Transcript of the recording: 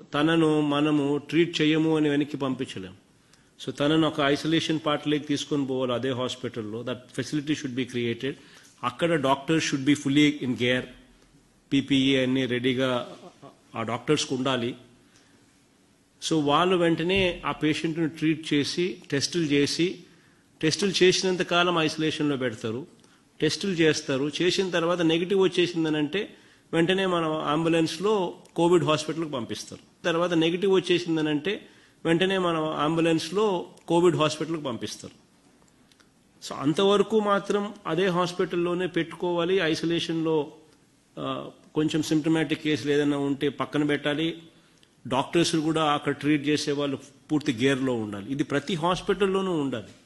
తనను మనము ట్రీట్ చేయము అని వెనక్కి పంపించలేం సో తనను ఒక ఐసోలేషన్ పార్ట్లోకి తీసుకొని పోవాలి అదే హాస్పిటల్లో that facility should be created అక్కడ doctors should be fully in care PPE అన్ని రెడీగా ఆ డాక్టర్స్కి ఉండాలి సో వాళ్ళు వెంటనే ఆ పేషెంట్ను ట్రీట్ చేసి టెస్టులు చేసి టెస్టులు చేసినంత కాలం ఐసోలేషన్లో పెడతారు టెస్టులు చేస్తారు చేసిన తర్వాత నెగిటివ్ వచ్చేసిందనంటే వెంటనే మనం అంబులెన్స్లో కోవిడ్ హాస్పిటల్కి పంపిస్తారు తర్వాత నెగిటివ్ వచ్చేసిందనంటే వెంటనే మనం అంబులెన్స్లో కోవిడ్ హాస్పిటల్కి పంపిస్తారు సో అంతవరకు మాత్రం అదే హాస్పిటల్లోనే పెట్టుకోవాలి ఐసోలేషన్లో ఆ, కొంచెం సిమ్టమాటిక్ కేసులు ఏదైనా ఉంటే పక్కన పెట్టాలి డాక్టర్స్ కూడా అక్కడ ట్రీట్ చేసే వాళ్ళు పూర్తి గేర్లో ఉండాలి ఇది ప్రతి హాస్పిటల్లోనూ ఉండాలి